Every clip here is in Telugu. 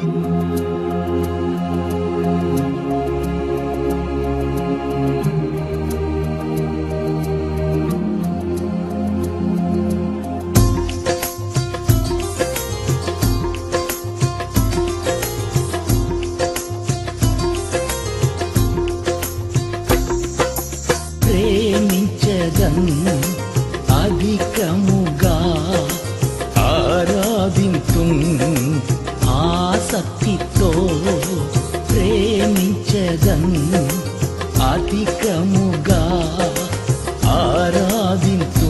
ప్రేమించదన్ అధికముగా ఆరాధింతు ఆసక్తితో ప్రేమించదన్ అధికముగా ఆరాధింతు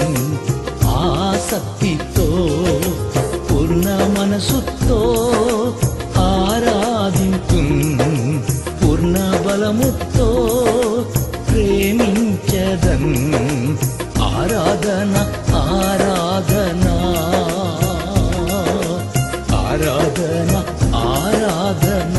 ఆసక్తితో పూర్ణ మనసుతో ఆరాధింతు పూర్ణ బలముతో ప్రేమించదన్ ఆరాధన ఆరాధన ఆరాధన ఆరాధన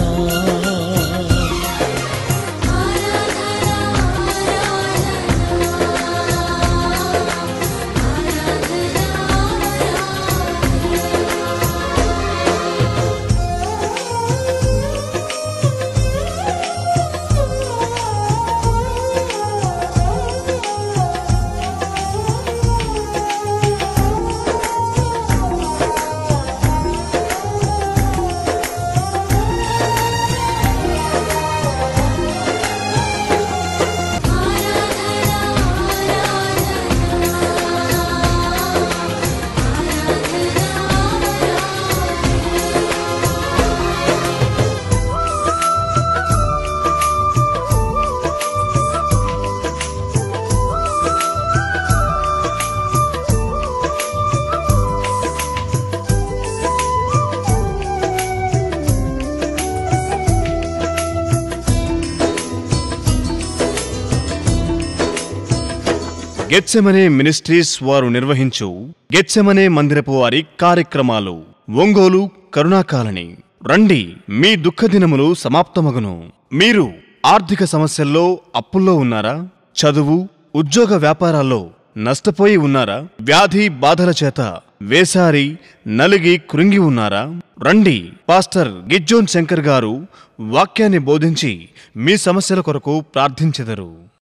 గెత్సెమనే మినిస్ట్రీస్ వారు నిర్వహించు గెత్సెమనే మందిరపు వారి కార్యక్రమాలు ఒంగోలు కరుణాకాలని రండి మీ దుఃఖ దినములు సమాప్తమగును మీరు ఆర్థిక సమస్యల్లో అప్పుల్లో ఉన్నారా చదువు ఉద్యోగ వ్యాపారాల్లో నష్టపోయి ఉన్నారా వ్యాధి బాధల చేత వేసారి నలిగి కృంగి ఉన్నారా రండి పాస్టర్ గిజ్జోన్ శంకర్ గారు వాక్యాన్ని బోధించి మీ సమస్యల కొరకు ప్రార్థించెదరు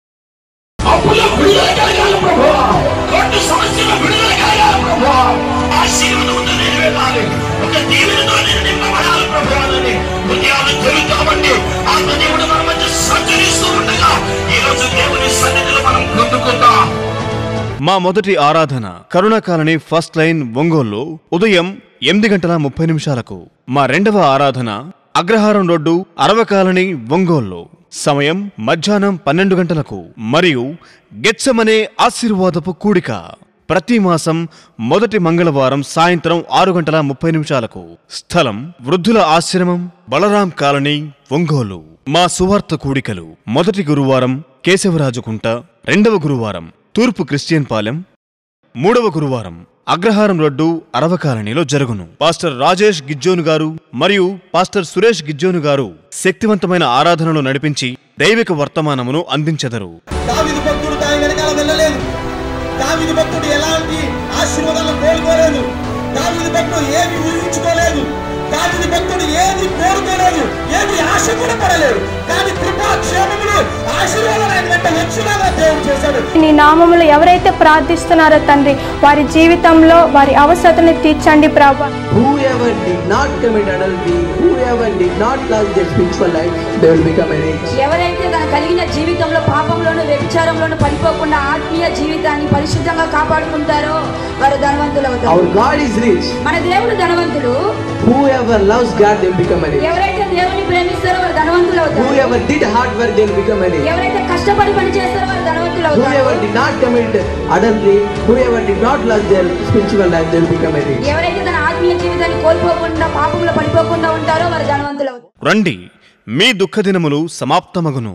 అప్పుల విడుదల కలగాలి ప్రభువా కోర్టు సమస్యల విడుదల కలగాలి ప్రభువా ఆశీర్వాదంతో నేను వెళ్ళాలి ఒక దీవెనతో నేను నింపబడాలి ప్రభువాలని హృదయాలు తెలుతామండి ఆత్మదేవుడు మన మధ్య సంచరిస్తూ ఉండగా ఈ రోజు దేవుని సన్నిధిలో మనం పొందుకుందాం మా మొదటి ఆరాధన కరుణాకాలని ఫస్ట్ లైన్ ఒంగోలు ఉదయం ఎనిమిది గంటల ముప్పై నిమిషాలకు మా రెండవ ఆరాధన అగ్రహారం రోడ్డు అరవకాలని ఒంగోలు సమయం మధ్యాహ్నం పన్నెండు గంటలకు మరియు గెచ్చమనే ఆశీర్వాదపు కూడిక ప్రతి మాసం మొదటి మంగళవారం సాయంత్రం ఆరు గంటల ముప్పై నిమిషాలకు స్థలం వృద్ధుల ఆశ్రమం బలరాం కాలనీ ఒంగోలు మా సువార్త కూడికలు మొదటి గురువారం కేశవరాజుకుంట రెండవ గురువారం తూర్పు క్రిస్టియన్ పాలెం మూడవ గురువారం అగ్రహారం రోడ్డు అరవకాలనీలో జరుగును పాస్టర్ రాజేష్ గిజ్జోను గారు మరియు పాస్టర్ సురేష్ గిజ్జోను గారు శక్తివంతమైన ఆరాధనలు నడిపించి దైవిక వర్తమానమును అందించెదరు దావిది భక్తుడు దాని వెనకాల వెళ్ళలేదు దావిది భక్తుడు ఎలాంటి ఆశీర్వాదాలను కోరుకోలేదు దావిది భక్తుడు ఏమి ఊహించుకోలేదు దావిది భక్తుడు ఏది కోరుకోలేదు ఏది ఆశ కూడా పడలేదు కానీ కృపా క్షేమములు ఆశీర్వాదాలు ఆయన వెంట వచ్చినాగా దేవుడు చేశాడు నీ నామములు ఎవరైతే ప్రార్థిస్తున్నారో తండ్రి వారి జీవితంలో వారి అవసరతను తీర్చండి ప్రభా Whoever did not commit adultery, whoever did not lose their spiritual life, they will become an age. ఎవరైతే తన కలిగిన జీవితంలో పాపంలోను వ్యభిచారంలోను పడిపోకుండా ఆత్మీయ జీవితాన్ని పరిశుద్ధంగా కాపాడుకుంటారో వారు ధనవంతులు Our అవుతారు God is rich. మన దేవుడు ధనవంతుడు Whoever loves God, they will become an age. ఎవరైతే దేవుని ప్రేమిస్తారో వారు ధనవంతులు అవుతారు Whoever did hard work, they will become an age. ఎవరైతే కష్టపడి పని చేస్తారో వారు ధనవంతులు అవుతారు Whoever did not commit adultery, whoever did not lose their spiritual life, they will become an age. ఎవరైతే తన ఆత్మీయ జీవితాన్ని కోల్పోకుండా పాపంలో పడిపోకుండా ఉంటారో వారు ధనవంతులు అవుతారు రండి మీ దుఃఖదినములు సమాప్తమగును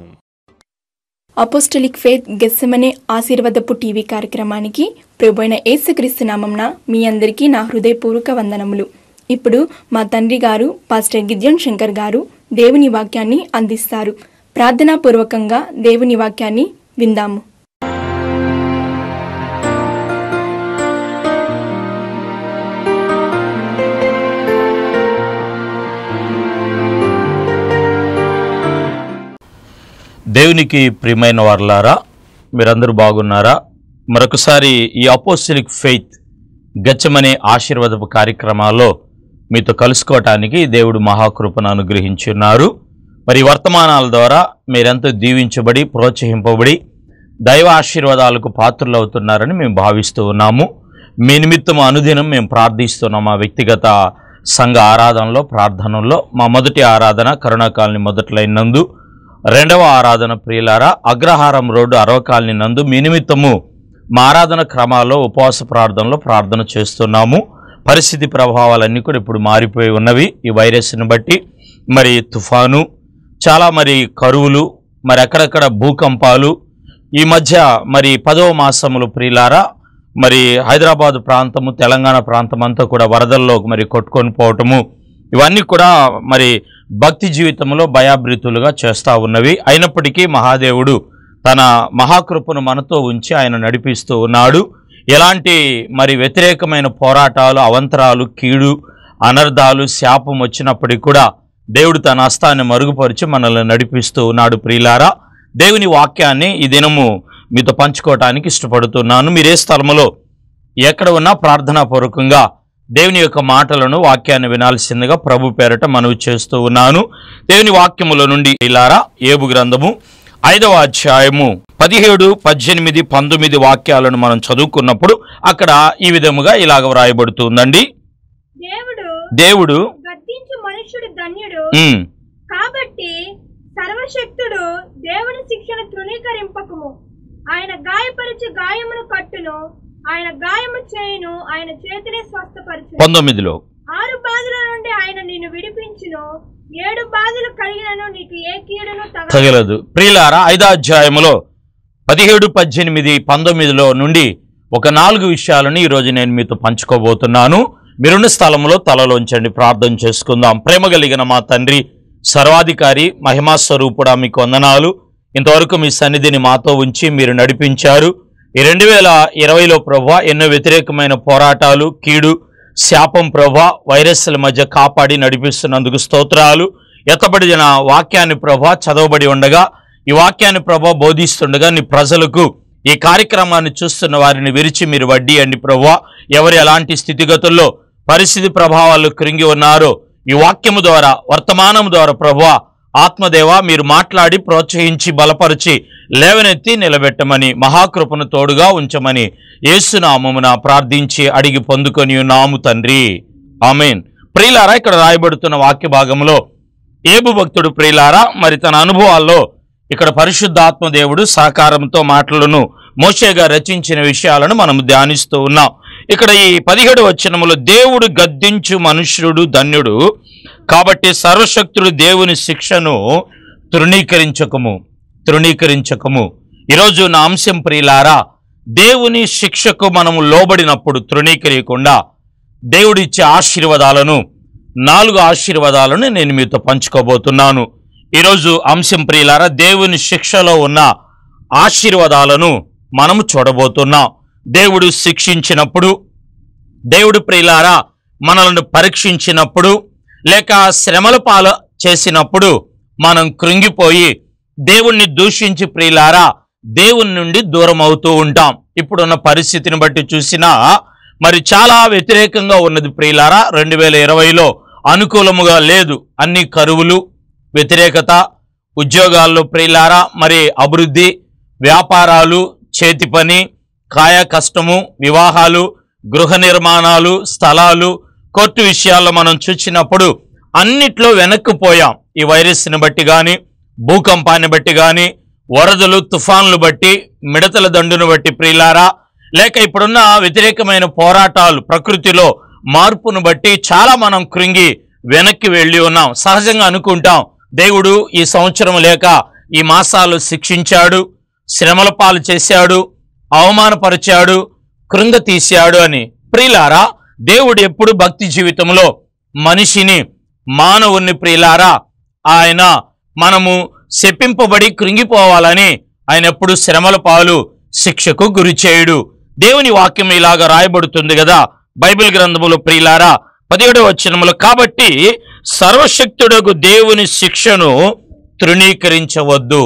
అపోస్టలిక్ ఫేత్ గెస్సమనే ఆశీర్వాదపు టీవీ కార్యక్రమానికి ప్రభైన యేసుక్రీస్తు నామంన మీ అందరికీ నా హృదయపూర్వక వందనములు ఇప్పుడు మా తండ్రి గారు పాస్టర్ గిద్యోన్ శంకర్ గారు దేవుని వాక్యాన్ని అందిస్తారు ప్రార్థనాపూర్వకంగా దేవుని వాక్యాన్ని విందాము దేవునికి ప్రియమైన వారలారా మీరందరూ బాగున్నారా మరొకసారి ఈ అపోస్టిలిక్ ఫెయిత్ గచ్చమనే ఆశీర్వాదపు కార్యక్రమాల్లో మీతో కలుసుకోవటానికి దేవుడు మహాకృపను అనుగ్రహించున్నారు మరి ఈ వర్తమానాల ద్వారా మీరెంతో దీవించబడి ప్రోత్సహింపబడి దైవ ఆశీర్వాదాలకు పాత్రులవుతున్నారని మేము భావిస్తూ ఉన్నాము మీ నిమిత్తం అనుదినం మేము ప్రార్థిస్తున్నాం మా వ్యక్తిగత సంఘ ఆరాధనలో ప్రార్థనలో మా మొదటి ఆరాధన కరుణాకాలని మొదటి నందు రెండవ ఆరాధన ప్రియులారా అగ్రహారం రోడ్డు అరవ కాలనీ నందు మీ నిమిత్తము మా ఆరాధన క్రమాల్లో ఉపవాస ప్రార్థనలో ప్రార్థన చేస్తున్నాము పరిస్థితి ప్రభావాలన్నీ కూడా ఇప్పుడు మారిపోయి ఉన్నవి ఈ వైరస్ని బట్టి మరి తుఫాను చాలా మరి కరువులు మరి అక్కడక్కడ భూకంపాలు ఈ మధ్య మరి పదవ మాసములు ప్రియులారా మరి హైదరాబాద్ ప్రాంతము తెలంగాణ ప్రాంతం అంతా కూడా వరదల్లో మరి కొట్టుకొని పోవటము ఇవన్నీ కూడా మరి భక్తి జీవితంలో భయాభృతులుగా చేస్తూ ఉన్నవి అయినప్పటికీ మహాదేవుడు తన మహాకృపను మనతో ఉంచి ఆయన నడిపిస్తూ ఉన్నాడు ఎలాంటి మరి వ్యతిరేకమైన పోరాటాలు అవంతరాలు కీడు అనర్థాలు శాపం వచ్చినప్పటికీ కూడా దేవుడు తన హస్తాన్ని మరుగుపరిచి మనల్ని నడిపిస్తూ ఉన్నాడు ప్రియులారా దేవుని వాక్యాన్ని ఈ దినము మీతో పంచుకోవటానికి ఇష్టపడుతున్నాను మీరే స్థలములో ఎక్కడ ఉన్నా ప్రార్థనాపూర్వకంగా దేవుని యొక్క మాటలను వాక్యాన్ని వినాల్సిందిగా ప్రభు పేరట మనవి చేస్తూ ఉన్నాను దేవుని వాక్యముల నుండి ఇలారా ఏబు గ్రంథము ఐదవ అధ్యాయము పదిహేడు పద్దెనిమిది పంతొమ్మిది వాక్యాలను మనం చదువుకున్నప్పుడు అక్కడ ఈ విధముగా ఇలాగ వ్రాయబడుతుందండి దేవుడు దేవుడు గద్దించు మనుష్యుడు ధన్యుడు ఉమ్, కాబట్టి సర్వశక్తుడు దేవుని శిక్షను తృణీకరింపకము ఆయన గాయపరిచి గాయమును కట్టును ఆయన గాయము చేయును ఆయన చేతిని స్వస్థపరచును పంతొమ్మిదిలో ఆరు బాధల నుండి ఆయన నిన్ను విడిపించును ఏడు బాధలు కలిగినను నీకు ఏ కీడును తగ తగలదు ప్రియులారా ఐదో అధ్యాయములో పదిహేడు పద్దెనిమిది పంతొమ్మిదిలో నుండి ఒక నాలుగు విషయాలను ఈరోజు నేను మీతో పంచుకోబోతున్నాను మీరున్న స్థలంలో తలలోంచండి ప్రార్థన చేసుకుందాం ప్రేమ కలిగిన మా తండ్రి సర్వాధికారి మహిమా స్వరూపుడా మీకు వందనాలు ఇంతవరకు మీ సన్నిధిని మాతో ఉంచి మీరు నడిపించారు ఈ రెండు వేల ఇరవైలో ప్రభా ఎన్నో వ్యతిరేకమైన పోరాటాలు కీడు శాపం ప్రభా వైరస్ల మధ్య కాపాడి నడిపిస్తున్నందుకు స్తోత్రాలు ఎత్తబడిన వాక్యాన్ని ప్రభా చదవబడి ఉండగా ఈ వాక్యాన్ని ప్రభా బోధిస్తుండగా నీ ప్రజలకు ఈ కార్యక్రమాన్ని చూస్తున్న వారిని విరిచి మీరు వడ్డీ అండి ప్రభా ఎవరు ఎలాంటి స్థితిగతుల్లో పరిస్థితి ప్రభావాలు కృంగి ఉన్నారో ఈ వాక్యము ద్వారా వర్తమానము ద్వారా ప్రభా ఆత్మదేవ మీరు మాట్లాడి ప్రోత్సహించి బలపరిచి లేవనెత్తి నిలబెట్టమని మహాకృపను తోడుగా ఉంచమని యేసునామమున ప్రార్థించి అడిగి పొందుకొని ఉన్నాము తండ్రి ఆమెన్ ప్రియులారా ఇక్కడ రాయబడుతున్న వాక్య భాగంలో ఏబు భక్తుడు ప్రియులారా మరి తన అనుభవాల్లో ఇక్కడ పరిశుద్ధాత్మ దేవుడు సహకారంతో మాటలను మోషేగా రచించిన విషయాలను మనం ధ్యానిస్తూ ఉన్నాం ఇక్కడ ఈ పదిహేడు వచనములో దేవుడు గద్దించు మనుష్యుడు ధన్యుడు కాబట్టి సర్వశక్తుడు దేవుని శిక్షను తృణీకరించకము తృణీకరించకము ఈరోజు నా అంశం ప్రియులారా దేవుని శిక్షకు మనము లోబడినప్పుడు తృణీకరియకుండా దేవుడిచ్చే ఆశీర్వాదాలను నాలుగు ఆశీర్వాదాలను నేను మీతో పంచుకోబోతున్నాను ఈరోజు అంశం ప్రియులారా దేవుని శిక్షలో ఉన్న ఆశీర్వాదాలను మనము చూడబోతున్నాం దేవుడు శిక్షించినప్పుడు దేవుడు ప్రియులారా మనల్ని పరీక్షించినప్పుడు లేక శ్రమల పాల చేసినప్పుడు మనం కృంగిపోయి దేవుణ్ణి దూషించి ప్రియులారా దేవుని నుండి దూరం అవుతూ ఉంటాం ఇప్పుడున్న పరిస్థితిని బట్టి చూసినా మరి చాలా వ్యతిరేకంగా ఉన్నది ప్రియులారా రెండు వేల ఇరవైలో అనుకూలముగా లేదు అన్ని కరువులు వ్యతిరేకత ఉద్యోగాల్లో ప్రియులారా మరి అభివృద్ధి వ్యాపారాలు చేతి పని కాయ కష్టము వివాహాలు గృహ నిర్మాణాలు స్థలాలు కోర్టు విషయాల్లో మనం చూసినప్పుడు అన్నిట్లో వెనక్కిపోయాం ఈ వైరస్ని బట్టి కానీ భూకంపాన్ని బట్టి కానీ వరదలు తుఫాన్లు బట్టి మిడతల దండును బట్టి ప్రియులారా లేక ఇప్పుడున్న వ్యతిరేకమైన పోరాటాలు ప్రకృతిలో మార్పును బట్టి చాలా మనం కృంగి వెనక్కి వెళ్ళి ఉన్నాం సహజంగా అనుకుంటాం దేవుడు ఈ సంవత్సరం లేక ఈ మాసాలు శిక్షించాడు శ్రమల పాలు చేశాడు అవమానపరిచాడు కృంగ తీశాడు అని ప్రియులారా దేవుడు ఎప్పుడు భక్తి జీవితంలో మనిషిని మానవుని ప్రియులారా ఆయన మనము శపింపబడి కృంగిపోవాలని ఆయన ఎప్పుడు శ్రమల పాలు శిక్షకు గురి చేయుడు దేవుని వాక్యం ఇలాగా రాయబడుతుంది కదా బైబిల్ గ్రంథములో ప్రియులారా పదిహేడవ వచనములు కాబట్టి సర్వశక్తుడకు దేవుని శిక్షను తృణీకరించవద్దు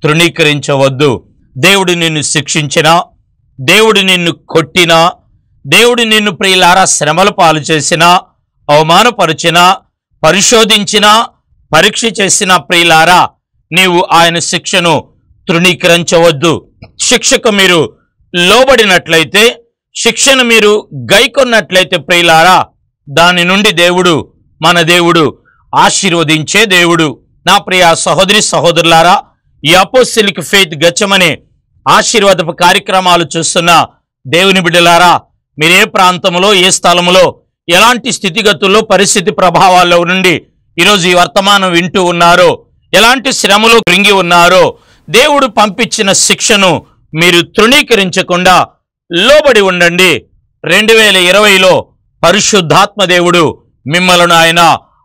తృణీకరించవద్దు దేవుడు నిన్ను శిక్షించినా దేవుడు నిన్ను కొట్టినా దేవుడు నిన్ను ప్రియులారా శ్రమల పాలు చేసినా అవమానపరిచినా పరిశోధించినా పరీక్ష చేసిన ప్రియులారా నీవు ఆయన శిక్షను తృణీకరించవద్దు శిక్షకు మీరు లోబడినట్లయితే శిక్షను మీరు గైకొన్నట్లయితే ప్రియులారా దాని నుండి దేవుడు మన దేవుడు ఆశీర్వదించే దేవుడు నా ప్రియ సహోదరి సహోదరులారా ఈ అపోసిలిక్ ఫెయిత్ గచ్చమనే ఆశీర్వాదపు కార్యక్రమాలు చూస్తున్న దేవుని బిడ్డలారా మీరు ఏ ప్రాంతంలో ఏ స్థలంలో ఎలాంటి స్థితిగతుల్లో పరిస్థితి ప్రభావాల్లో నుండి ఈరోజు ఈ వర్తమానం వింటూ ఉన్నారో ఎలాంటి శ్రమలో కృంగి ఉన్నారో దేవుడు పంపించిన శిక్షను మీరు తృణీకరించకుండా లోబడి ఉండండి రెండు వేల ఇరవైలో పరిశుద్ధాత్మ దేవుడు మిమ్మలను ఆయన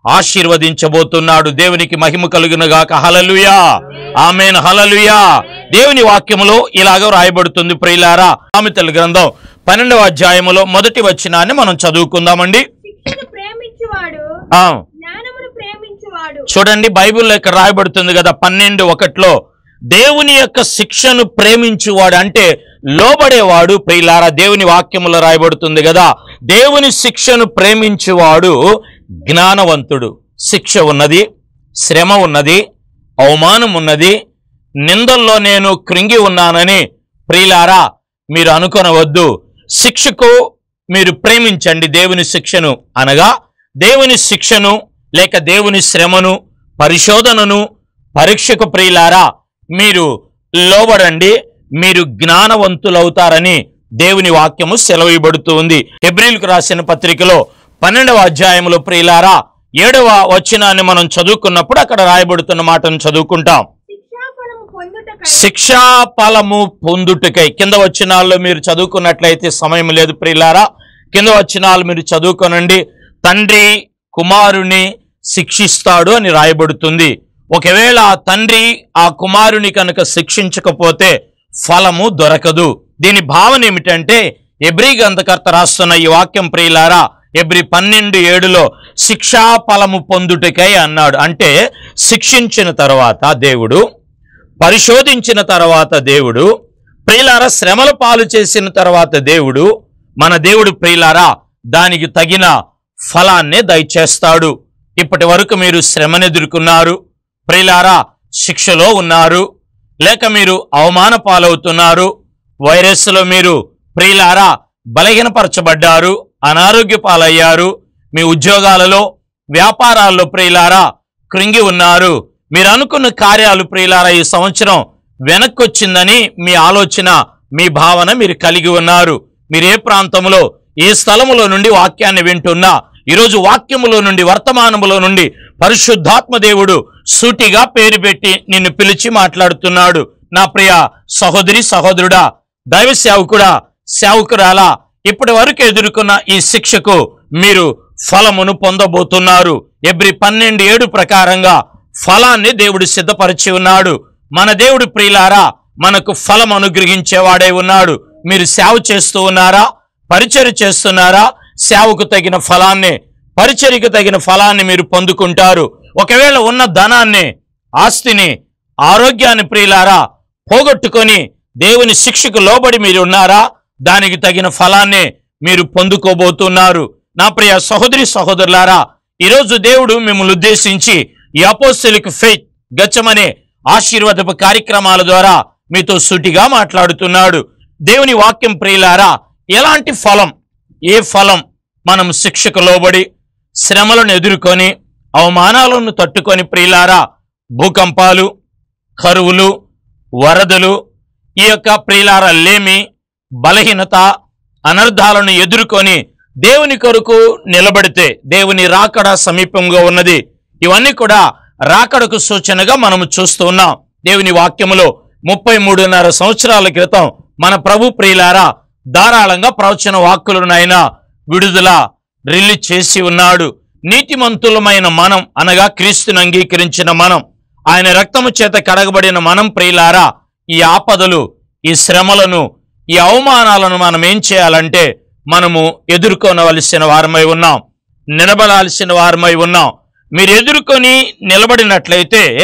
ఆశీర్వదించబోతున్నాడు దేవునికి మహిమ కలుగునగాక హలలుయా ఆమెన్ హలలుయా దేవుని వాక్యములో ఇలాగ రాయబడుతుంది ప్రియులారా సామెతల గ్రంథం పన్నెండవ అధ్యాయములో మొదటి వచనాన్ని మనం చదువుకుందామండి శిక్షను ప్రేమించువాడు ఆ జ్ఞానమును ప్రేమించువాడు చూడండి బైబిల్లో ఇక్కడ రాయబడుతుంది కదా పన్నెండు ఒకటిలో దేవుని యొక్క శిక్షను ప్రేమించువాడు అంటే లోబడేవాడు ప్రియులారా దేవుని వాక్యములో రాయబడుతుంది కదా దేవుని శిక్షను ప్రేమించువాడు జ్ఞానవంతుడు శిక్ష ఉన్నది శ్రమ ఉన్నది అవమానం ఉన్నది నిందల్లో నేను కృంగి ఉన్నానని ప్రియులారా మీరు అనుకొనవద్దు శిక్షకు మీరు ప్రేమించండి దేవుని శిక్షను అనగా దేవుని శిక్షను లేక దేవుని శ్రమను పరిశోధనను పరీక్షకు ప్రియులారా మీరు లోబడండి మీరు జ్ఞానవంతులవుతారని దేవుని వాక్యము సెలవిబడుతూ ఉంది హెబ్రిల్కు రాసిన పత్రికలో పన్నెండవ అధ్యాయంలో ప్రియులారా ఏడవ వచనాన్ని మనం చదువుకున్నప్పుడు అక్కడ రాయబడుతున్న మాటను చదువుకుంటాం శిక్షాఫలము పొందుటకై శిక్షా ఫలము పొందుటకై కింద వచ్చినాల్లో మీరు చదువుకున్నట్లయితే సమయం లేదు ప్రియులారా కింద వచ్చినాలు మీరు చదువుకోనండి తండ్రి కుమారుని శిక్షిస్తాడు అని రాయబడుతుంది ఒకవేళ ఆ తండ్రి ఆ కుమారుని కనుక శిక్షించకపోతే ఫలము దొరకదు దీని భావన ఏమిటంటే ఎబ్రి గ్రంథకర్త రాస్తున్న ఈ వాక్యం ప్రియులారా ఎబ్రి పన్నెండు ఏడులో శిక్షా ఫలము పొందుటకై అన్నాడు అంటే శిక్షించిన తర్వాత దేవుడు పరిశోధించిన తర్వాత దేవుడు ప్రియులార శ్రమల పాలు చేసిన తర్వాత దేవుడు మన దేవుడు ప్రియులారా దానికి తగిన ఫలాన్నే దయచేస్తాడు ఇప్పటి వరకు మీరు శ్రమను ఎదుర్కొన్నారు ప్రియులారా శిక్షలో ఉన్నారు లేక మీరు అవమాన పాలవుతున్నారు వైరస్లో మీరు ప్రియులారా బలహీనపరచబడ్డారు అనారోగ్య పాలయ్యారు మీ ఉద్యోగాలలో వ్యాపారాల్లో ప్రియులారా కృంగి ఉన్నారు మీరు అనుకున్న కార్యాలు ప్రియులారా ఈ సంవత్సరం వెనక్కొచ్చిందని మీ ఆలోచన మీ భావన మీరు కలిగి ఉన్నారు మీరు ఏ ప్రాంతంలో ఏ స్థలములో నుండి వాక్యాన్ని వింటున్నా ఈరోజు వాక్యములో నుండి వర్తమానములో నుండి పరిశుద్ధాత్మ దేవుడు సూటిగా పేరు పెట్టి నిన్ను పిలిచి మాట్లాడుతున్నాడు నా ప్రియ సహోదరి సహోదరుడా దైవ సేవకుడా సేవకురాలా ఇప్పటి వరకు ఎదుర్కొన్న ఈ శిక్షకు మీరు ఫలమును పొందబోతున్నారు ఎబ్రి పన్నెండు ఏడు ప్రకారంగా ఫలాన్ని దేవుడు సిద్ధపరిచి ఉన్నాడు మన దేవుడు ప్రియులారా మనకు ఫలం అనుగ్రహించేవాడై ఉన్నాడు మీరు సేవ చేస్తూ ఉన్నారా పరిచర్య చేస్తున్నారా సేవకు తగిన ఫలాన్ని పరిచర్యకు తగిన ఫలాన్ని మీరు పొందుకుంటారు ఒకవేళ ఉన్న ధనాన్ని ఆస్తిని ఆరోగ్యాన్ని ప్రియులారా పోగొట్టుకొని దేవుని శిక్షకు లోబడి మీరు ఉన్నారా దానికి తగిన ఫలాన్ని మీరు పొందుకోబోతున్నారు నా ప్రియ సహోదరి సహోదరులారా ఈరోజు దేవుడు మిమ్మల్ని ఉద్దేశించి ఈ అపోస్తులకు ఫెయిత్ గచ్చమనే ఆశీర్వాదపు కార్యక్రమాల ద్వారా మీతో సూటిగా మాట్లాడుతున్నాడు దేవుని వాక్యం ప్రియులారా ఎలాంటి ఫలం ఏ ఫలం మనం శిక్షకు లోబడి శ్రమలను ఎదుర్కొని అవమానాలను తట్టుకొని ప్రియులారా భూకంపాలు కరువులు వరదలు ఈ యొక్క ప్రియులార లేమి బలహీనత అనర్థాలను ఎదుర్కొని దేవుని కొరకు నిలబడితే దేవుని రాకడ సమీపంగా ఉన్నది ఇవన్నీ కూడా రాకడకు సూచనగా మనము చూస్తూ ఉన్నాం దేవుని వాక్యములో ముప్పై మూడున్నర సంవత్సరాల క్రితం మన ప్రభు ప్రియులారా ధారాళంగా ప్రవచన వాక్కులను ఆయన విడుదల రిలీజ్ చేసి ఉన్నాడు నీతిమంతులమైన మనం అనగా క్రీస్తుని అంగీకరించిన మనం ఆయన రక్తము చేత కడగబడిన మనం ప్రియులారా ఈ ఆపదలు ఈ శ్రమలను ఈ అవమానాలను మనం ఏం చేయాలంటే మనము ఎదుర్కొనవలసిన వారమై ఉన్నాం నిలబడాల్సిన వారమై ఉన్నాం మీరు ఎదుర్కొని నిలబడినట్లయితే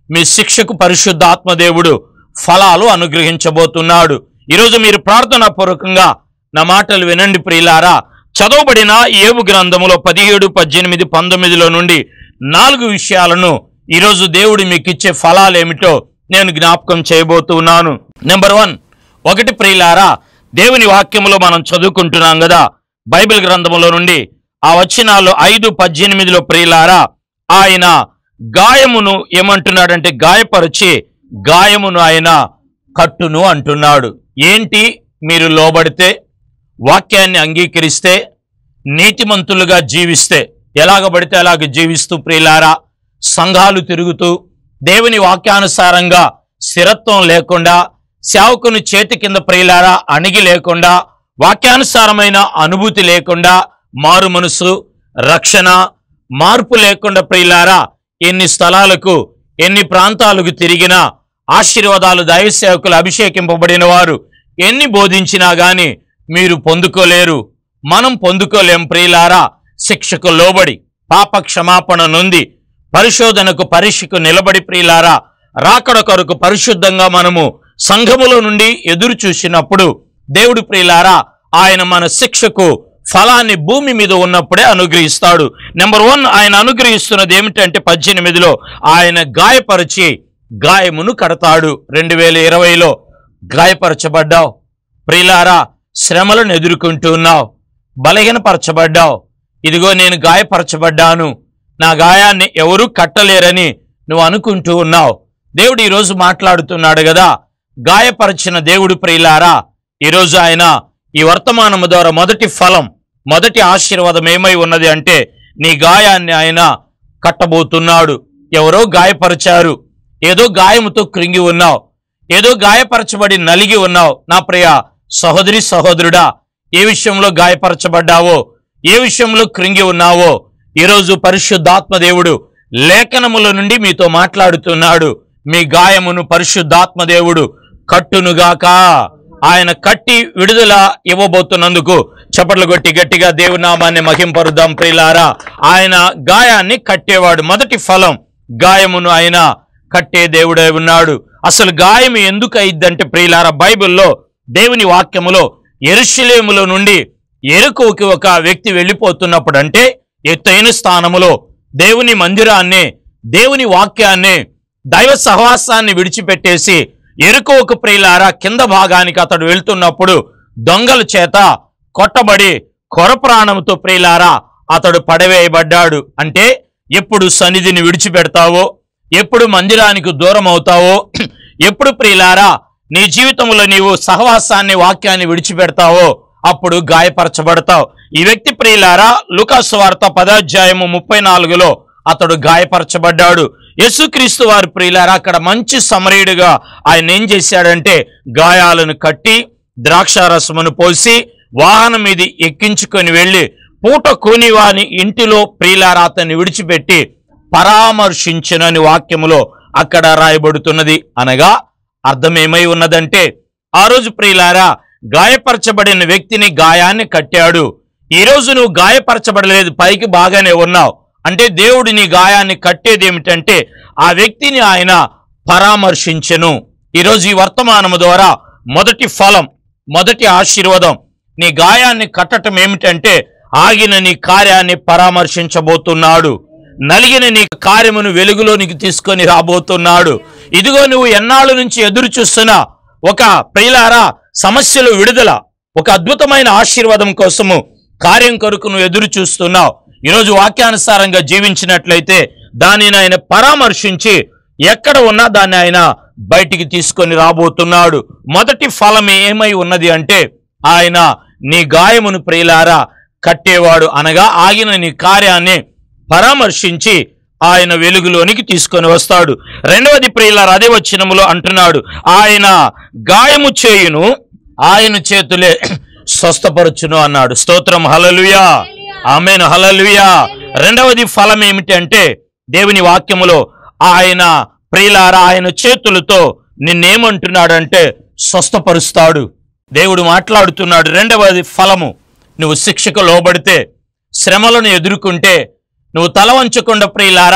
మీ శిక్షకు పరిశుద్ధాత్మదేవుడు ఫలాలు అనుగ్రహించబోతున్నాడు ఈరోజు మీరు ప్రార్థనా పూర్వకంగా నా మాటలు వినండి ప్రియులారా చదవబడిన ఏవు గ్రంథములో పదిహేడు పద్దెనిమిది పంతొమ్మిదిలో నుండి నాలుగు విషయాలను ఈరోజు దేవుడు మీకు ఇచ్చే ఫలాలు ఏమిటో నేను జ్ఞాపకం చేయబోతున్నాను నెంబర్ వన్ ఒకటి ప్రియులారా దేవుని వాక్యములో మనం చదువుకుంటున్నాం కదా బైబిల్ గ్రంథములో నుండి ఆ వచనాలు ఐదు పద్దెనిమిదిలో ప్రియులారా ఆయన గాయమును ఏమంటున్నాడంటే గాయపరిచి గాయమును ఆయన కట్టును అంటున్నాడు ఏంటి మీరు లోబడితే వాక్యాన్ని అంగీకరిస్తే నీతిమంతులుగా జీవిస్తే ఎలాగ పడితే అలాగ జీవిస్తూ ప్రియులారా సంఘాలు తిరుగుతూ దేవుని వాక్యానుసారంగా స్థిరత్వం లేకుండా సేవకుని చేతి కింద ప్రియులారా అణిగి లేకుండా వాక్యానుసారమైన అనుభూతి లేకుండా మారు మనసు రక్షణ మార్పు లేకుండా ప్రియులారా ఎన్ని స్థలాలకు ఎన్ని ప్రాంతాలకు తిరిగినా ఆశీర్వాదాలు దైవ సేవకులు అభిషేకింపబడిన వారు ఎన్ని బోధించినా గాని మీరు పొందుకోలేరు మనం పొందుకోలేం ప్రియులారా శిక్షకు లోబడి పాప క్షమాపణ నొంది పరిశోధనకు పరీక్షకు నిలబడి ప్రియులారా రాకడ కొరకు పరిశుద్ధంగా మనము సంఘములో నుండి ఎదురు చూసినప్పుడు దేవుడు ప్రియులారా ఆయన మన శిక్షకు ఫలాన్ని భూమి మీద ఉన్నప్పుడే అనుగ్రహిస్తాడు నెంబర్ వన్ ఆయన అనుగ్రహిస్తున్నది ఏమిటంటే పద్దెనిమిదిలో ఆయన గాయపరిచి గాయమును కడతాడు రెండు వేల ఇరవైలో గాయపరచబడ్డావు ప్రియులారా శ్రమలను ఎదుర్కొంటూ ఉన్నావు బలహీనపరచబడ్డావు ఇదిగో నేను గాయపరచబడ్డాను నా గాయాన్ని ఎవరూ కట్టలేరని నువ్వు అనుకుంటూ ఉన్నావు దేవుడు ఈరోజు మాట్లాడుతున్నాడు కదా గాయపరిచిన దేవుడు ప్రియులారా ఈరోజు ఆయన ఈ వర్తమానము ద్వారా మొదటి ఫలం మొదటి ఆశీర్వాదం ఏమై ఉన్నది అంటే నీ గాయాన్ని ఆయన కట్టబోతున్నాడు ఎవరో గాయపరిచారు ఏదో గాయముతో కృంగి ఉన్నావు ఏదో గాయపరచబడి నలిగి ఉన్నావు నా ప్రియ సహోదరి సహోదరుడా ఏ విషయంలో గాయపరచబడ్డావో ఏ విషయంలో కృంగి ఉన్నావో ఈరోజు పరిశుద్ధాత్మ దేవుడు లేఖనముల నుండి మీతో మాట్లాడుతున్నాడు మీ గాయమును పరిశుద్ధాత్మ దేవుడు కట్టునుగాక ఆయన కట్టి విడుదల ఇవ్వబోతున్నందుకు చప్పట్లు కొట్టి గట్టిగా దేవునామాన్ని మహింపరుద్దాం ప్రియులారా ఆయన గాయాన్ని కట్టేవాడు మొదటి ఫలం గాయమును ఆయన కట్టే దేవుడై ఉన్నాడు అసలు గాయం ఎందుకు అయిందంటే ప్రియులారా బైబిల్లో దేవుని వాక్యములో ఎరుషలేములో నుండి ఎరుకోకి ఒక వ్యక్తి వెళ్ళిపోతున్నప్పుడు అంటే ఎత్తైన స్థానములో దేవుని మందిరాన్ని దేవుని వాక్యాన్ని దైవ సహవాసాన్ని విడిచిపెట్టేసి ఎరుకోకు ప్రియులారా కింద భాగానికి అతడు వెళ్తున్నప్పుడు దొంగల చేత కొట్టబడి కొర ప్రాణంతో ప్రియులారా అతడు పడవేయబడ్డాడు అంటే ఎప్పుడు సన్నిధిని విడిచిపెడతావో ఎప్పుడు మందిరానికి దూరం అవుతావో ఎప్పుడు ప్రియులారా నీ జీవితంలో నీవు సహవాసాన్ని వాక్యాన్ని విడిచిపెడతావో అప్పుడు గాయపరచబడతావు ఈ వ్యక్తి ప్రియులారా లూకాసు వార్త పదాధ్యాయము ముప్పై నాలుగులో అతడు గాయపరచబడ్డాడు యేసుక్రీస్తు వారి ప్రియులారా అక్కడ మంచి సమరయుడిగా ఆయన ఏం చేశాడంటే గాయాలను కట్టి ద్రాక్షారసమును పోసి వాహనం మీద ఎక్కించుకొని వెళ్ళి పూట కూనివాని ఇంటిలో ప్రియులారా అతన్ని విడిచిపెట్టి పరామర్శించునని వాక్యములో అక్కడ రాయబడుతున్నది అనగా అర్థమేమై ఉన్నదంటే ఆ రోజు ప్రియులారా గాయపరచబడిన వ్యక్తిని గాయాన్ని కట్టాడు ఈ రోజు నువ్వు గాయపరచబడలేదు పైకి బాగానే ఉన్నావు అంటే దేవుడు నీ గాయాన్ని కట్టేది ఏమిటంటే ఆ వ్యక్తిని ఆయన పరామర్శించెను ఈరోజు ఈ వర్తమానము ద్వారా మొదటి ఫలం మొదటి ఆశీర్వాదం నీ గాయాన్ని కట్టటం ఏమిటంటే ఆగిన నీ కార్యాన్ని పరామర్శించబోతున్నాడు నలిగిన నీ కార్యమును వెలుగులోనికి తీసుకొని రాబోతున్నాడు ఇదిగో నువ్వు ఎన్నాళ్ళ నుంచి ఎదురు చూస్తున్న ఒక ప్రియులారా సమస్యలు విడుదల ఒక అద్భుతమైన ఆశీర్వాదం కోసము కార్యం కొరకు నువ్వు ఎదురు చూస్తున్నావు ఈరోజు వాక్యానుసారంగా జీవించినట్లయితే దానిని ఆయన పరామర్శించి ఎక్కడ ఉన్నా దాన్ని ఆయన బయటికి తీసుకొని రాబోతున్నాడు మొదటి ఫలం ఏమై ఉన్నది అంటే ఆయన నీ గాయమును ప్రియులారా కట్టేవాడు అనగా ఆగిన నీ కార్యాన్ని పరామర్శించి ఆయన వెలుగులోనికి తీసుకొని వస్తాడు రెండవది ప్రియులారా అదే వచ్చినములో అంటున్నాడు ఆయన గాయము చేయును ఆయన చేతులే స్వస్థపరచును అన్నాడు స్తోత్రం హలలుయా ఆమెను హలలుయా రెండవది ఫలం ఏమిటి అంటే దేవుని వాక్యములో ఆయన ప్రియులారా ఆయన చేతులతో నిన్నేమంటున్నాడంటే స్వస్థపరుస్తాడు దేవుడు మాట్లాడుతున్నాడు రెండవది ఫలము నువ్వు శిక్షకు లోబడితే శ్రమలను ఎదుర్కొంటే నువ్వు తల వంచకుండా ప్రియులారా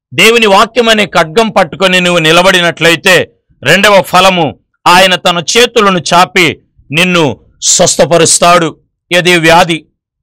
దేవుని వాక్యం అనే ఖడ్గం పట్టుకొని నువ్వు నిలబడినట్లయితే రెండవ ఫలము ఆయన తన చేతులను చాపి నిన్ను స్వస్థపరుస్తాడు ఇది వ్యాధి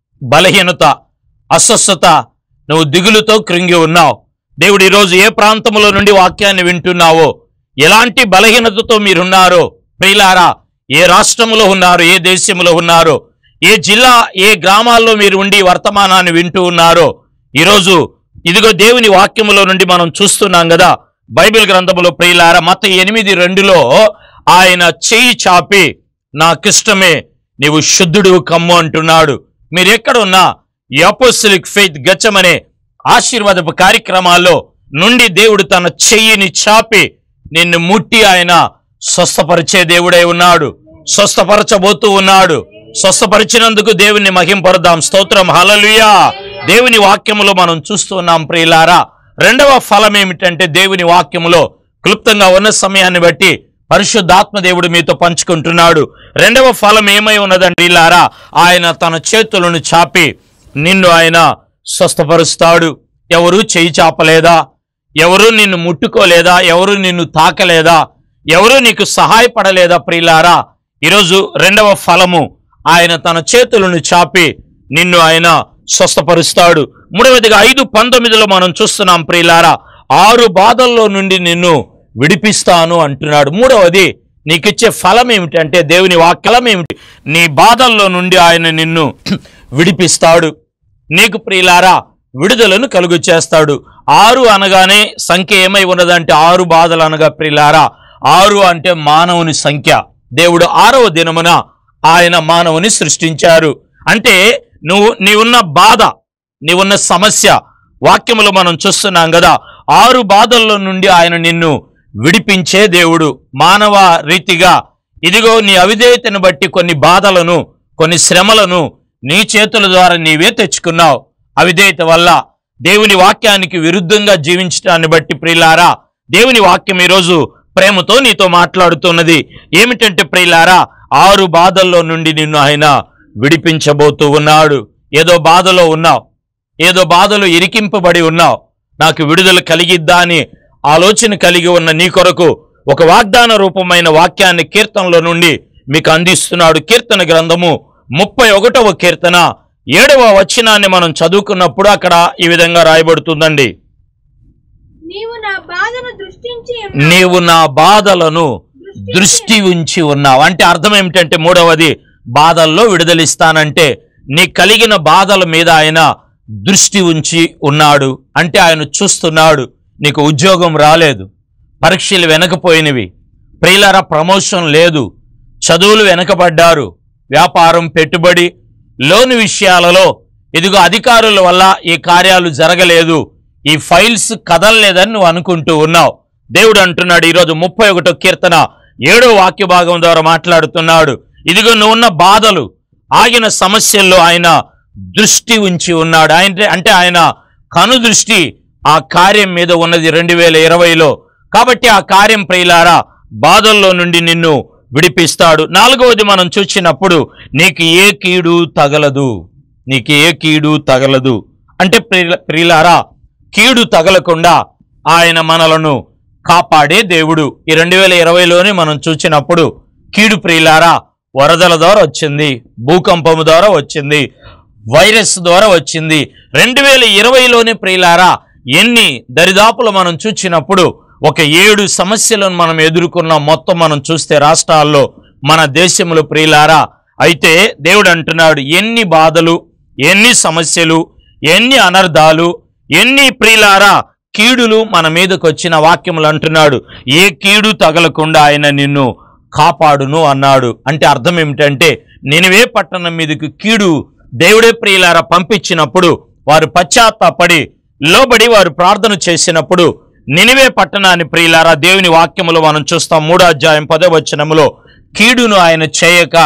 బలహీనత అస్వస్థత నువ్వు దిగులుతో కృంగి ఉన్నావు దేవుడు ఈరోజు ఏ ప్రాంతంలో నుండి వాక్యాన్ని వింటున్నావో ఎలాంటి బలహీనతతో మీరున్నారో ప్రియులారా ఏ రాష్ట్రంలో ఉన్నారు ఏ దేశంలో ఉన్నారో ఏ జిల్లా ఏ గ్రామాల్లో మీరు ఉండి ఈ వర్తమానాన్ని వింటూ ఉన్నారో ఈరోజు ఇదిగో దేవుని వాక్యములో నుండి మనం చూస్తున్నాం కదా బైబిల్ గ్రంథములో ప్రియులారా మత ఎనిమిది రెండులో ఆయన చెయ్యి చాపి నాకిష్టమే నీవు శుద్ధుడు కమ్ము అంటున్నాడు మీరు ఎక్కడున్నా ఈ అపోస్టలిక్ ఫెయిత్ గచ్చమనే ఆశీర్వాదపు కార్యక్రమాల్లో నుండి దేవుడు తన చెయ్యిని చాపి నిన్ను ముట్టి ఆయన స్వస్థపరిచే దేవుడై ఉన్నాడు స్వస్థపరచబోతూ ఉన్నాడు స్వస్థపరిచినందుకు దేవుని మహింపరుదాం స్తోత్రం హలలుయా దేవుని వాక్యములో మనం చూస్తున్నాం ప్రియులారా రెండవ ఫలం ఏమిటంటే దేవుని వాక్యములో క్లుప్తంగా ఉన్న సమయాన్ని బట్టి పరిశుద్ధాత్మ దేవుడు మీతో పంచుకుంటున్నాడు రెండవ ఫలం ఏమై ఉన్నదండి ఇలారా ఆయన తన చేతులను చాపి నిన్ను ఆయన స్వస్థపరుస్తాడు ఎవరు చేయి చాపలేదా ఎవరు నిన్ను ముట్టుకోలేదా ఎవరు నిన్ను తాకలేదా ఎవరు నీకు సహాయపడలేదా ప్రియులారా ఈరోజు రెండవ ఫలము ఆయన తన చేతులను చాపి నిన్ను ఆయన స్వస్థపరుస్తాడు మూడవదిగా ఐదు పంతొమ్మిదిలో మనం చూస్తున్నాం ప్రియులారా ఆరు బాధల్లో నుండి నిన్ను విడిపిస్తాను అంటున్నాడు మూడవది నీకిచ్చే ఫలం ఏమిటంటే దేవుని వాక్యం ఏమిటి నీ బాధల్లో నుండి ఆయన నిన్ను విడిపిస్తాడు నీకు ప్రియులారా విడుదలను కలుగు చేస్తాడు ఆరు అనగానే సంఖ్య ఏమై ఉన్నదంటే ఆరు బాధలు అనగా ప్రియులారా ఆరు అంటే మానవుని సంఖ్య దేవుడు ఆరవ దినమున ఆయన మానవుని సృష్టించారు అంటే నువ్వు నీవున్న బాధ నీవున్న సమస్య వాక్యములో మనం చూస్తున్నాం కదా ఆరు బాధల్లో నుండి ఆయన నిన్ను విడిపించే దేవుడు మానవ రీతిగా ఇదిగో నీ అవిధేయతను బట్టి కొన్ని బాధలను కొన్ని శ్రమలను నీ చేతుల ద్వారా నీవే తెచ్చుకున్నావు అవిధేయత వల్ల దేవుని వాక్యానికి విరుద్ధంగా జీవించడాన్ని బట్టి ప్రియులారా దేవుని వాక్యం ఈరోజు ప్రేమతో నీతో మాట్లాడుతున్నది ఏమిటంటే ప్రియులారా ఆరు బాధల్లో నుండి నిన్ను ఆయన విడిపించబోతూ ఉన్నాడు ఏదో బాధలో ఉన్నావు ఏదో బాధలో ఇరికింపబడి ఉన్నావు నాకు విడుదల కలిగిద్దా అని ఆలోచన కలిగి ఉన్న నీ కొరకు ఒక వాగ్దాన రూపమైన వాక్యాన్ని కీర్తనలో నుండి మీకు అందిస్తున్నాడు కీర్తన గ్రంథము ముప్పై ఒకటవ కీర్తన ఏడవ వచనాన్ని మనం చదువుకున్నప్పుడు అక్కడ ఈ విధంగా రాయబడుతుందండి నీవు నా బాధను దృష్టించి నీవు నా బాధలను దృష్టి ఉంచి ఉన్నావు అంటే అర్థం ఏమిటంటే మూడవది బాధల్లో విడుదలిస్తానంటే నీ కలిగిన బాధల మీద ఆయన దృష్టి ఉంచి ఉన్నాడు అంటే ఆయన చూస్తున్నాడు నీకు ఉద్యోగం రాలేదు పరీక్షలు వెనకపోయినవి ప్రియులర ప్రమోషన్ లేదు చదువులు వెనకబడ్డారు వ్యాపారం పెట్టుబడి లోను విషయాలలో ఇదిగో అధికారుల వల్ల ఈ కార్యాలు జరగలేదు ఈ ఫైల్స్ కదలలేదని నువ్వు అనుకుంటూ ఉన్నావు దేవుడు అంటున్నాడు ఈరోజు ముప్పై ఒకటో కీర్తన ఏడో వాక్య భాగం ద్వారా మాట్లాడుతున్నాడు ఇదిగో నువ్వున్న బాధలు ఆగిన సమస్యల్లో ఆయన దృష్టి ఉంచి ఉన్నాడు ఆయన అంటే ఆయన కను దృష్టి ఆ కార్యం మీద ఉన్నది రెండు వేల ఇరవైలో కాబట్టి ఆ కార్యం ప్రియులారా బాధల్లో నుండి నిన్ను విడిపిస్తాడు నాలుగవది మనం చూసినప్పుడు నీకు ఏ కీడు తగలదు నీకు ఏ కీడు తగలదు అంటే ప్రియుల ప్రియులారా కీడు తగలకుండా ఆయన మనలను కాపాడే దేవుడు ఈ రెండు వేల ఇరవైలోనే మనం చూసినప్పుడు కీడు ప్రియులారా వరదల ద్వారా వచ్చింది భూకంపము ద్వారా వచ్చింది వైరస్ ద్వారా వచ్చింది రెండు వేల ఇరవైలోనే ప్రియులారా ఎన్ని దరిదాపులు మనం చూచినప్పుడు ఒక ఏడు సమస్యలను మనం ఎదుర్కొన్న మొత్తం మనం చూస్తే రాష్ట్రాల్లో మన దేశంలో ప్రియులారా అయితే దేవుడు అంటున్నాడు ఎన్ని బాధలు ఎన్ని సమస్యలు ఎన్ని అనర్థాలు ఎన్ని ప్రియులారా కీడులు మన మీదకి వచ్చిన వాక్యములు అంటున్నాడు ఏ కీడు తగలకుండా ఆయన నిన్ను కాపాడును అన్నాడు అంటే అర్థం ఏమిటంటే నినివే పట్టణం మీదకి కీడు దేవుడే ప్రియులారా పంపించినప్పుడు వారు పశ్చాత్తాపడి లోబడి వారు ప్రార్థన చేసినప్పుడు నినివే పట్టణాన్ని ప్రియులారా దేవుని వాక్యములో మనం చూస్తాం మూడో అధ్యాయం పదో వచనములో కీడును ఆయన చేయక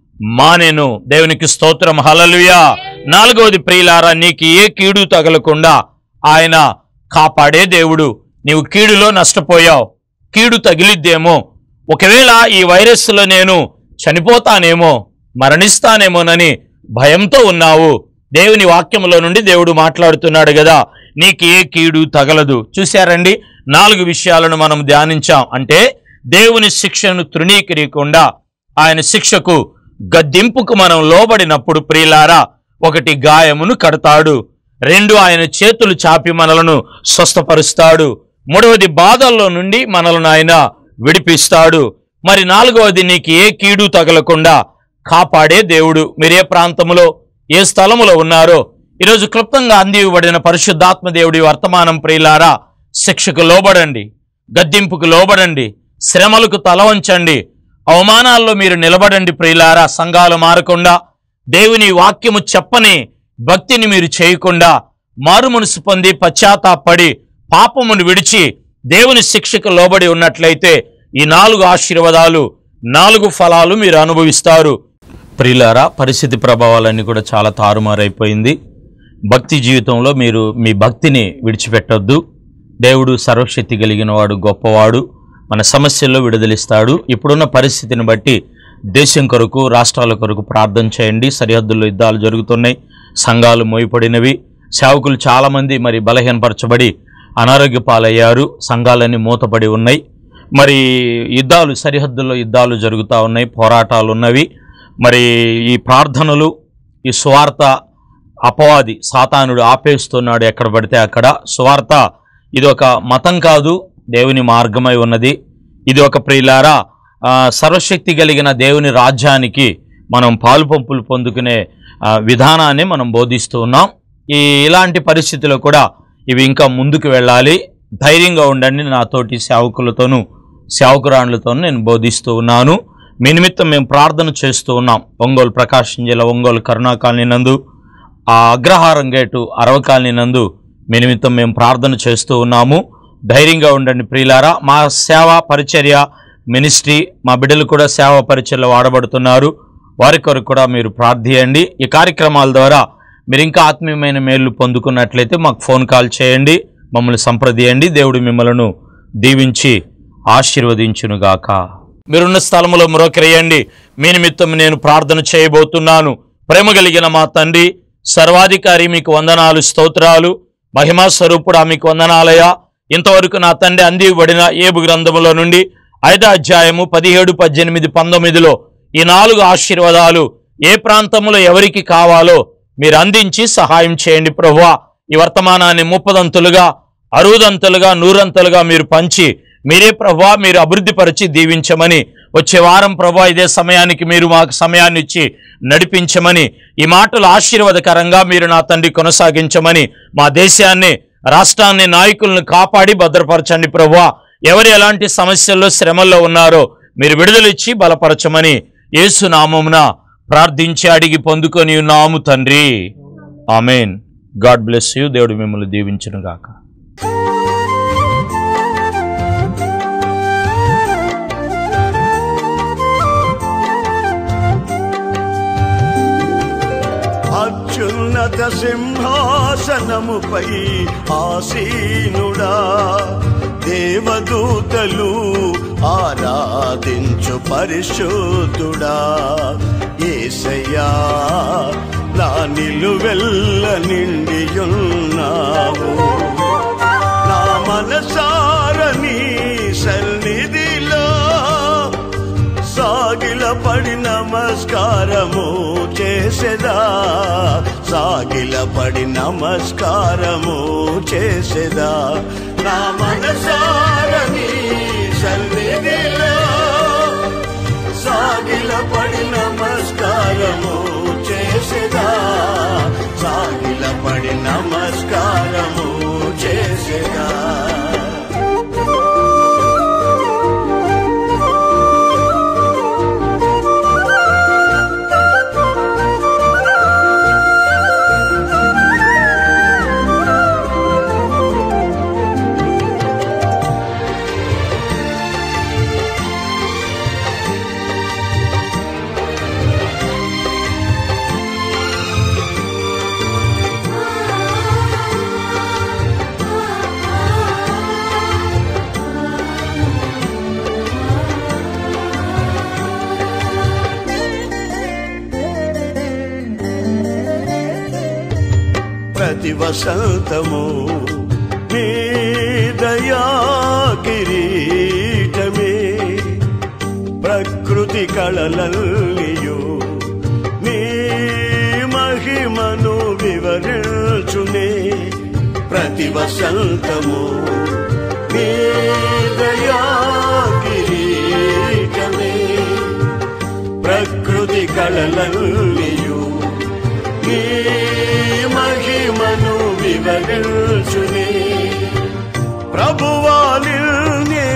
మానెను దేవునికి స్తోత్రం హలలుయా నాలుగవది ప్రియులారా నీకు ఏ కీడు తగలకుండా ఆయన కాపాడే దేవుడు నీవు కీడులో నష్టపోయావు కీడు తగిలిద్దేమో ఒకవేళ ఈ వైరస్లో నేను చనిపోతానేమో మరణిస్తానేమోనని భయంతో ఉన్నావు దేవుని వాక్యములో నుండి దేవుడు మాట్లాడుతున్నాడు కదా నీకు ఏ కీడు తగలదు చూశారండి నాలుగు విషయాలను మనం ధ్యానించాం అంటే దేవుని శిక్షను తృణీకరియకుండా ఆయన శిక్షకు గద్దింపుకు మనం లోబడినప్పుడు ప్రియులారా ఒకటి గాయమును కడతాడు రెండు ఆయన చేతులు చాపి మనలను స్వస్థపరుస్తాడు మూడవది బాధల్లో నుండి మనలను ఆయన విడిపిస్తాడు మరి నాలుగవది నీకు ఏ కీడు తగలకుండా కాపాడే దేవుడు మీరు ఏ ప్రాంతంలో ఏ స్థలములో ఉన్నారో ఈరోజు క్లుప్తంగా అందివ్వబడిన పరిశుద్ధాత్మ దేవుడి వర్తమానం ప్రియులారా శిక్షకు లోబడండి గద్దింపుకు లోబడండి శ్రమలకు తల వంచండి అవమానాల్లో మీరు నిలబడండి ప్రియులారా సంఘాలు మారకుండా దేవుని వాక్యము చెప్పని భక్తిని మీరు చేయకుండా మారు మనసు పొంది పశ్చాత్తాపడి పాపమును విడిచి దేవుని శిక్షకు లోబడి ఉన్నట్లయితే ఈ నాలుగు ఆశీర్వాదాలు నాలుగు ఫలాలు మీరు అనుభవిస్తారు ప్రియులారా పరిస్థితి ప్రభావాలన్నీ కూడా చాలా తారుమారైపోయింది భక్తి జీవితంలో మీరు మీ భక్తిని విడిచిపెట్టొద్దు దేవుడు సర్వశక్తి కలిగిన వాడు గొప్పవాడు మన సమస్యల్లో విడుదలిస్తాడు ఇప్పుడున్న పరిస్థితిని బట్టి దేశం కొరకు రాష్ట్రాల కొరకు ప్రార్థన చేయండి సరిహద్దుల్లో యుద్ధాలు జరుగుతున్నాయి సంఘాలు మోయపడినవి సేవకులు చాలామంది మరి బలహీనపరచబడి అనారోగ్య పాలయ్యారు సంఘాలన్నీ మూతపడి ఉన్నాయి మరి యుద్ధాలు సరిహద్దుల్లో యుద్ధాలు జరుగుతూ ఉన్నాయి పోరాటాలు ఉన్నవి మరి ఈ ప్రార్థనలు ఈ స్వార్థ అపవాది సాతానుడు ఆపేస్తున్నాడు ఎక్కడ పడితే అక్కడ స్వార్థ ఇది ఒక మతం కాదు దేవుని మార్గమై ఉన్నది ఇది ఒక ప్రియులారా ఆ, సర్వశక్తి కలిగిన దేవుని రాజ్యానికి మనం పాలు పంపులు పొందుకునే ఆ, విధానాన్ని మనం బోధిస్తూ ఉన్నాం ఈ ఇలాంటి పరిస్థితుల్లో కూడా ఇవి ఇంకా ముందుకు వెళ్ళాలి ధైర్యంగా ఉండండి నాతోటి సేవకులతోనూ సేవకురాండ్లతోనూ నేను బోధిస్తూ ఉన్నాను మీ నిమిత్తం మేము ప్రార్థన చేస్తూ ఉన్నాం ఒంగోలు ప్రకాశం జిల్లా ఒంగోలు కరుణా కాలనీ నందు ఆ అగ్రహారం గేటు అరవ కాలనీ నందు మీ నిమిత్తం మేము ప్రార్థన చేస్తూ ఉన్నాము ధైర్యంగా ఉండండి ప్రియులారా మా సేవ పరిచర్య మినిస్ట్రీ మా బిడ్డలు కూడా సేవ పరిచర్యలో వాడబడుతున్నారు వారి కొరకు కూడా మీరు ప్రార్థియండి ఈ కార్యక్రమాల ద్వారా మీరు ఇంకా ఆత్మీయమైన మేలు పొందుకున్నట్లయితే మాకు ఫోన్ కాల్ చేయండి మమ్మల్ని సంప్రదియండి దేవుడు మిమ్మలను దీవించి ఆశీర్వదించునుగాక మీరున్న స్థలములో మరొకరేయండి మీ నిమిత్తం నేను ప్రార్థన చేయబోతున్నాను ప్రేమ కలిగిన మా తండ్రి సర్వాధికారి మీకు వందనాలు స్తోత్రాలు మహిమా స్వరూపుడా మీకు వందనాలయ ఇంతవరకు నా తండ్రి అందివ్వబడిన ఏబు గ్రంథములో నుండి ఐదో అధ్యాయము పదిహేడు పద్దెనిమిది పంతొమ్మిదిలో ఈ నాలుగు ఆశీర్వాదాలు ఏ ప్రాంతంలో ఎవరికి కావాలో మీరు అందించి సహాయం చేయండి ప్రభువా ఈ వర్తమానాన్ని ముప్పదంతులుగా అరుదంతలుగా నూరంతలుగా మీరు పంచి మీరే ప్రభా మీరు అభివృద్ధిపరిచి దీవించమని వచ్చే వారం ప్రభా ఇదే సమయానికి మీరు మాకు సమయాన్ని ఇచ్చి నడిపించమని ఈ మాటలు ఆశీర్వాదకరంగా మీరు నా తండ్రి కొనసాగించమని మా దేశాన్ని రాష్ట్రాన్ని నాయకులను కాపాడి భద్రపరచండి ప్రభువా ఎవరు ఎలాంటి సమస్యల్లో శ్రమల్లో ఉన్నారో మీరు విడుదలిచ్చి బలపరచమని యేసు నామమున ప్రార్థించి అడిగి పొందుకొని ఉన్నాము తండ్రి ఆమెన్ గాడ్ బ్లెస్ యూ దేవుడు మిమ్మల్ని దీవించును గాక అత్యున్నత సింహాసనముపై ఆసీనుడా దేవదూతలు ఆరాధించు పరిశుద్ధుడా ఏసయ్యా నా నిలువెల్ల నిండియున్నావు నా మనసారని సన్నిధిలో సాగిల పడి నమస్కారము చేసేదా సాగిల పడి నమస్కారము చేసేదా నా మనసారని సన్నిధిలో సాగిల పడి నమస్కారము చేసేదా సాగిల పడి నమస్కారము చేసేదా వసంతము నీ దయా కిరీటమే ప్రకృతి కళలల్లియు నీ మహిమను వివరించునే ప్రతి వసంతము నీ దయా కిరీటమే ప్రకృతి కళలల్లియు నీ మహిమను వివరించునే ప్రభువాలిల్నే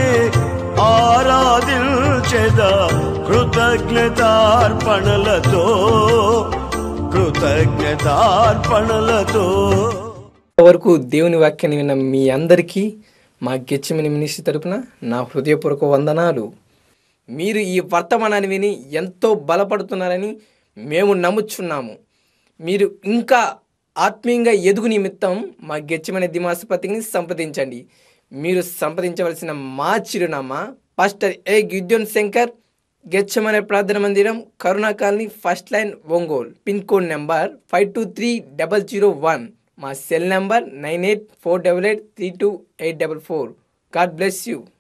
ఆరాధించెదా కృతజ్ఞతార్పణలతో కృతజ్ఞతార్పణలతో వరకు దేవుని వాక్యాన్ని విన్న మీ అందరికీ మా గెచ్చమని మినిస్ట్రీ తరపున నా హృదయపూర్వక వందనాలు మీరు ఈ వర్తమానాన్ని విని ఎంతో బలపడుతున్నారని మేము నమ్ముచున్నాము మీరు ఇంకా ఆత్మీయంగా ఎదుగు నిమిత్తం మా గెచ్చమనే దిమాసుపతిని సంప్రదించండి మీరు సంప్రదించవలసిన మా చిరునామా పాస్టర్ ఏ గిద్యోన్ శంకర్ గెచ్చమనే ప్రార్థన మందిరం Karuna colony first line Ongole pin code number five two three double zero one మా cell number nine eight four double eight three two eight double four God bless you